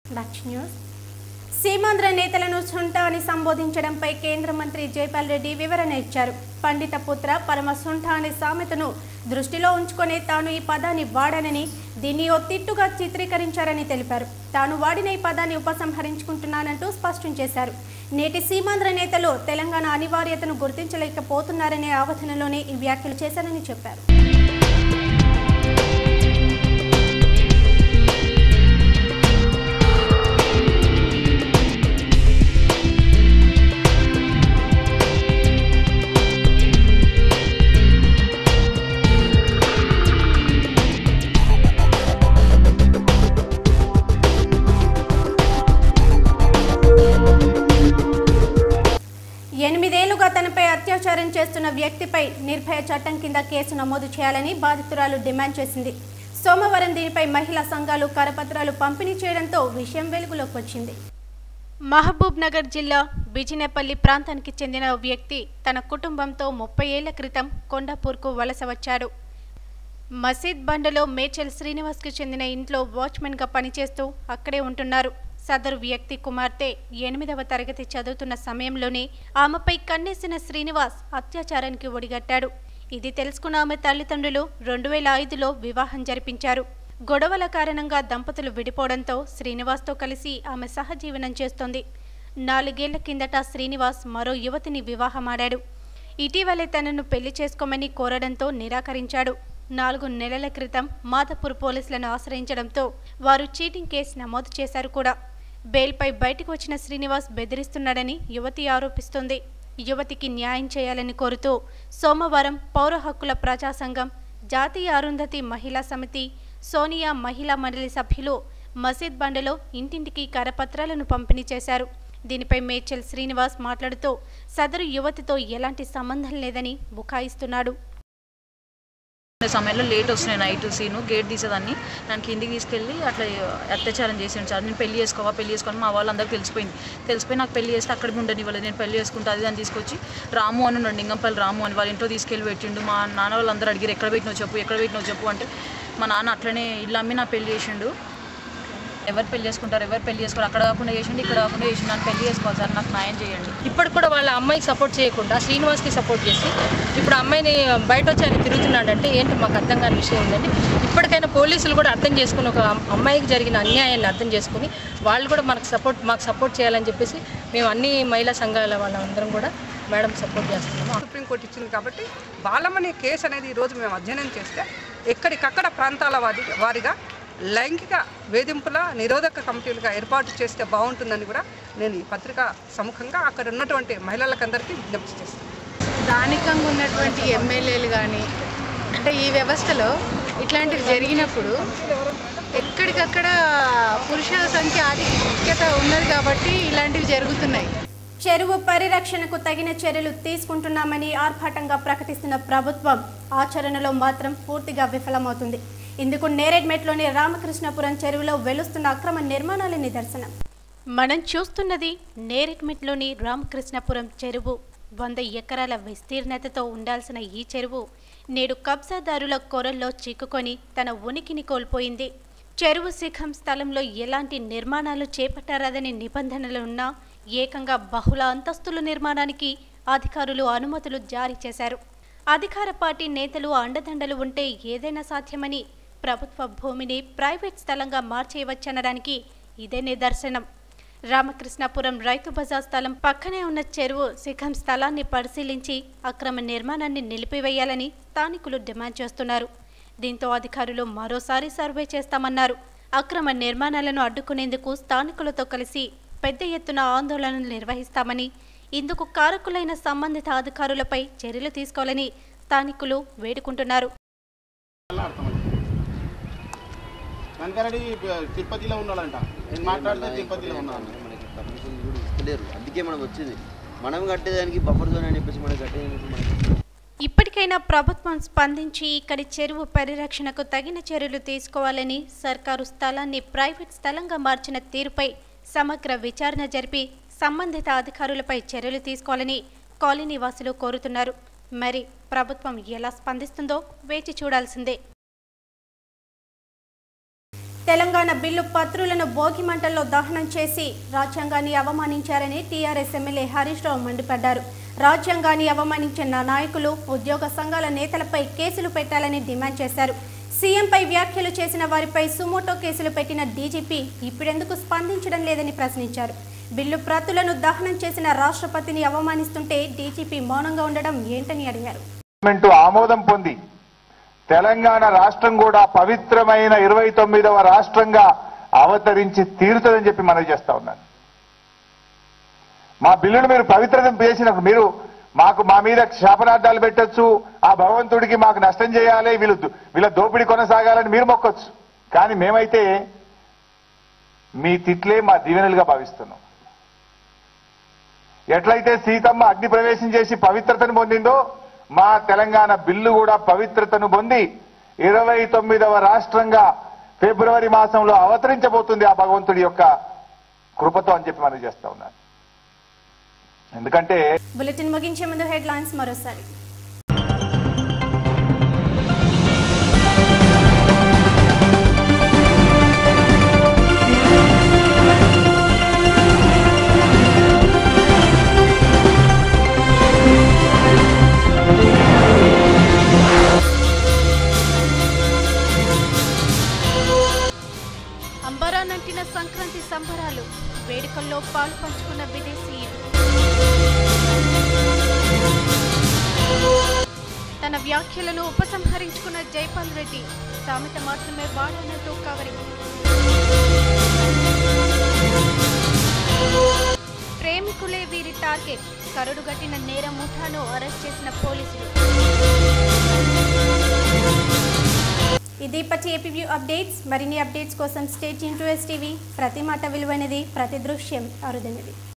Dutch news Seemandhra నేతలను సుంట అని సంబోధించడంపై కేంద్ర మంత్రి జైపాల్ రెడ్డి వివరణ ఇచ్చారు పండిత పుత్ర పరమ సుంఠ అనే సామెతను దృష్టిలో ఉంచుకొని తాను ఈ పదాన్ని వాడానని దీన్ని ఓ తిట్టుగా చిత్రీకరించారని తెలిపారు తాను వాడిన ఈ పదాన్ని ఉపసంహరించుకుంటున్నానంటూ స్పష్టం చేశారు నేటి సీమాంధ్ర నేతలు తెలంగాణ అనివార్యతను గుర్తించలేకపోతున్నారనే ఆవధనలోనే ఈ వ్యాఖ్యలు చేశారని చెప్పారు ఎనిమిదేళ్లుగా తనపై అత్యాచారం చేస్తున్న వ్యక్తిపై నిర్భయ చట్టం కింద కేసు నమోదు చేయాలని బాధితురాలు డిమాండ్ చేసింది సోమవారం దీనిపై మహిళా సంఘాలు కరపత్రాలు పంపిణీ చేయడంతో విషయం వెలుగులోకి వచ్చింది మహబూబ్ నగర్ జిల్లా బిజినేపల్లి ప్రాంతానికి చెందిన ఓ వ్యక్తి తన కుటుంబంతో ముప్పై ఏళ్ల క్రితం కొండాపూర్కు వలస వచ్చాడు మసీద్ బండలో మేచల్ శ్రీనివాస్కి చెందిన ఇంట్లో వాచ్మెన్గా పనిచేస్తూ అక్కడే ఉంటున్నారు సదరు వ్యక్తి కుమార్తె ఎనిమిదవ తరగతి చదువుతున్న సమయంలోనే ఆమెపై కన్నేసిన శ్రీనివాస్ అత్యాచారానికి ఒడిగట్టాడు ఇది తెలుసుకున్న ఆమె తల్లిదండ్రులు రెండు వేల ఐదులో వివాహం జరిపించారు గొడవల కారణంగా దంపతులు విడిపోవడంతో శ్రీనివాస్తో కలిసి ఆమె సహజీవనం చేస్తోంది నాలుగేళ్ల కిందట శ్రీనివాస్ మరో యువతిని వివాహమాడాడు ఇటీవలే తనను పెళ్లి చేసుకోమని కోరడంతో నిరాకరించాడు నాలుగు నెలల క్రితం మాధపూర్ పోలీసులను ఆశ్రయించడంతో వారు చీటింగ్ కేసు నమోదు చేశారు కూడా బెయిల్పై బయటకు వచ్చిన శ్రీనివాస్ బెదిరిస్తున్నాడని యువతి ఆరోపిస్తుంది యువతికి న్యాయం చేయాలని కోరుతూ సోమవారం పౌర హక్కుల ప్రజా సంఘం జాతీయ అరుంధతి మహిళా సమితి సోనియా మహిళా మండలి సభ్యులు మసీద్ బండలో ఇంటింటికి కరపత్రాలను పంపిణీ చేశారు దీనిపై మేడ్చల్ శ్రీనివాస్ మాట్లాడుతూ సదరు యువతితో ఎలాంటి సంబంధం లేదని బుకాయిస్తున్నాడు సమయంలో లేట్ వస్తున్నాయి నైట్ సీను గేట్ తీసేదాన్ని నన్ను కిందికి తీసుకెళ్ళి అట్లా అత్యాచారం చేసిండు సార్ నేను పెళ్లి చేసుకోవా పెళ్లి చేసుకోని మా వాళ్ళందరికీ తెలిసిపోయింది తెలిసిపోయి నాకు పెళ్లి చేస్తే అక్కడ ఉండని ఇవ్వలేదు నేను పెళ్లి చేసుకుంటా అది దాన్ని తీసుకొచ్చి రాము అని ఉన్నాడు లింగంపల్లి రాము అని వాళ్ళ ఇంట్లో తీసుకెళ్ళి పెట్టిండు మా నాన్న వాళ్ళందరూ అడిగారు ఎక్కడ పెట్టినావు చెప్పు ఎక్కడ పెట్టినావు చెప్పు అంటే మా నాన్న అట్లనే ఇల్లు అమ్మి నా పెళ్లి చేసిండు ఎవరు పెళ్లి చేసుకుంటారు ఎవరు పెళ్లి చేసుకోరు అక్కడ కాకుండా చేసిండు ఇక్కడ కాకుండా చేసిండు నన్ను పెళ్లి చేసుకోవాలి సార్ నాకు న్యాయం చేయండి ఇప్పటికి కూడా వాళ్ళ అమ్మాయికి సపోర్ట్ చేయకుండా శ్రీనివాస్కి సపోర్ట్ చేసి ఇప్పుడు అమ్మాయిని బయట వచ్చి ఆయన తిరుగుతున్నాడంటే ఏంటి మాకు అర్థం కాని విషయం ఉందండి ఇప్పటికైనా పోలీసులు కూడా అర్థం చేసుకుని ఒక అమ్మాయికి జరిగిన అన్యాయాన్ని అర్థం చేసుకుని వాళ్ళు కూడా మనకు సపోర్ట్ మాకు సపోర్ట్ చేయాలని చెప్పేసి మేము అన్ని మహిళా సంఘాల వాళ్ళందరం కూడా మేడం సపోర్ట్ చేస్తున్నాము సుప్రీంకోర్టు ఇచ్చింది కాబట్టి బాలమణి కేసు అనేది ఈరోజు మేము అధ్యయనం చేస్తే ఎక్కడికక్కడ ప్రాంతాల వారి వారిగా లైంగిక వేధింపుల నిరోధక కమిటీలుగా ఏర్పాటు చేస్తే బాగుంటుందని కూడా నేను ఈ పత్రిక సముఖంగా అక్కడ ఉన్నటువంటి మహిళలకందరికీ విజ్ఞప్తి చేస్తాను స్థానికంగా ఉన్నటువంటి ఎమ్మెల్యేలు కానీ అంటే ఈ వ్యవస్థలో ఇట్లాంటివి జరిగినప్పుడు ఎక్కడికక్కడ పురుషుల సంఖ్య ఆధిక్యత ఉన్నది కాబట్టి ఇలాంటివి జరుగుతున్నాయి చెరువు పరిరక్షణకు తగిన చర్యలు తీసుకుంటున్నామని ఆర్భాటంగా ప్రకటిస్తున్న ప్రభుత్వం ఆచరణలో మాత్రం పూర్తిగా విఫలమవుతుంది ఇందుకు నేరేడ్మెట్లోని రామకృష్ణపురం చెరువులో వెలుస్తున్న అక్రమ నిర్మాణాల నిదర్శనం మనం చూస్తున్నది నేరేడ్మెట్లోని రామకృష్ణపురం చెరువు వంద ఎకరాల విస్తీర్ణతతో ఉండాల్సిన ఈ చెరువు నేడు కబ్జాదారుల కొరల్లో చిక్కుకొని తన ఉనికిని కోల్పోయింది చెరువు శిఖం స్థలంలో ఎలాంటి నిర్మాణాలు చేపట్టారదని నిబంధనలు ఉన్నా ఏకంగా బహుళ అంతస్తుల నిర్మాణానికి అధికారులు అనుమతులు జారీ చేశారు అధికార పార్టీ నేతలు అండదండలు ఉంటే ఏదైనా సాధ్యమని ప్రభుత్వ భూమిని ప్రైవేట్ స్థలంగా మార్చేయవచ్చనడానికి ఇదే నిదర్శనం రామకృష్ణపురం రైతు బజార్ స్థలం పక్కనే ఉన్న చెరువు శిఖం స్థలాన్ని పరిశీలించి అక్రమ నిర్మాణాన్ని నిలిపివేయాలని స్థానికులు డిమాండ్ చేస్తున్నారు దీంతో అధికారులు మరోసారి సర్వే చేస్తామన్నారు అక్రమ నిర్మాణాలను అడ్డుకునేందుకు స్థానికులతో కలిసి పెద్ద ఎత్తున ఆందోళనలు నిర్వహిస్తామని ఇందుకు కారకులైన సంబంధిత అధికారులపై చర్యలు తీసుకోవాలని స్థానికులు వేడుకుంటున్నారు వెనకరెడ్డి తిరుపతిలో ఉన్నాడంట నేను మాట్లాడితే తిరుపతిలో ఉన్నాను మనకి పర్మిషన్ కూడా ఇస్తలేరు అందుకే మనం వచ్చింది మనం కట్టేదానికి బఫర్ జోన్ అని చెప్పేసి మనం కట్టేదానికి మనకి ఇప్పటికైనా ప్రభుత్వం స్పందించి ఇక్కడి చెరువు పరిరక్షణకు తగిన చర్యలు తీసుకోవాలని సర్కారు స్థలాన్ని ప్రైవేట్ స్థలంగా మార్చిన తీరుపై సమగ్ర విచారణ జరిపి సంబంధిత అధికారులపై చర్యలు తీసుకోవాలని కాలనీ వాసులు కోరుతున్నారు మరి ప్రభుత్వం ఎలా స్పందిస్తుందో వేచి చూడాల్సిందే తెలంగాణ బిల్లు పత్రులను భోగి మంటల్లో దహనం చేసి రాజ్యాంగాన్ని అవమానించారని టీఆర్ఎస్ ఎమ్మెల్యే హరీష్ రావు మండిపడ్డారు రాజ్యాంగాన్ని అవమానించిన నాయకులు ఉద్యోగ సంఘాల నేతలపై కేసులు పెట్టాలని డిమాండ్ చేశారు సీఎంపై వ్యాఖ్యలు చేసిన వారిపై సుమోటో కేసులు పెట్టిన డీజీపీ ఇప్పుడెందుకు స్పందించడం లేదని ప్రశ్నించారు బిల్లు ప్రతులను దహనం చేసిన రాష్ట్రపతిని అవమానిస్తుంటే డీజీపీ మౌనంగా ఉండడం ఏంటని అడిగారు పార్లమెంటు ఆమోదం పొంది తెలంగాణ రాష్ట్రం కూడా పవిత్రమైన ఇరవై తొమ్మిదవ రాష్ట్రంగా అవతరించి తీరుతుందని చెప్పి మనవి చేస్తా ఉన్నాను మా బిల్లును మీరు పవిత్రత చేసినప్పుడు మీరు మాకు మా మీద శాపనార్థాలు పెట్టొచ్చు ఆ భగవంతుడికి మాకు నష్టం చేయాలి వీళ్ళు దో- వీళ్ళ దోపిడీ కొనసాగాలని మీరు మొక్కొచ్చు కానీ మేమైతే మీ తిట్లే మా దీవెనలుగా భావిస్తున్నాం ఎట్లయితే సీతమ్మ అగ్ని ప్రవేశం చేసి పవిత్రతను పొందిందో మా తెలంగాణ బిల్లు కూడా పవిత్రతను పొంది ఇరవై తొమ్మిదవ రాష్ట్రంగా ఫిబ్రవరి మాసంలో అవతరించబోతుంది ఆ భగవంతుడి యొక్క కృపతో అని చెప్పి మనం చేస్తా ఉన్నాను ఎందుకంటే బులెటిన్ ముగించే ముందు హెడ్లైన్స్ మరోసారి అంబరానంటిన సంక్రాంతి సంబరాలు వేడుకల్లో పాలు పంచుకున్న విదేశీయులు తన వ్యాఖ్యలను ఉపసంహరించుకున్న జైపాల్ రెడ్డి సామెత మాత్రమే వాడనట్టు కవరింగ్ ప్రేమికులే వీరి టార్గెట్ కరుడుగట్టిన నేర ముఠాను అరెస్ట్ చేసిన పోలీసులు ఇది ఇప్పటి ఏపీవ్యూ అప్డేట్స్ మరిన్ని అప్డేట్స్ కోసం స్టేట్ ఇంటూ ఎస్ టీవీ ప్రతి మాట విలువైనది ప్రతి దృశ్యం అరుదైనది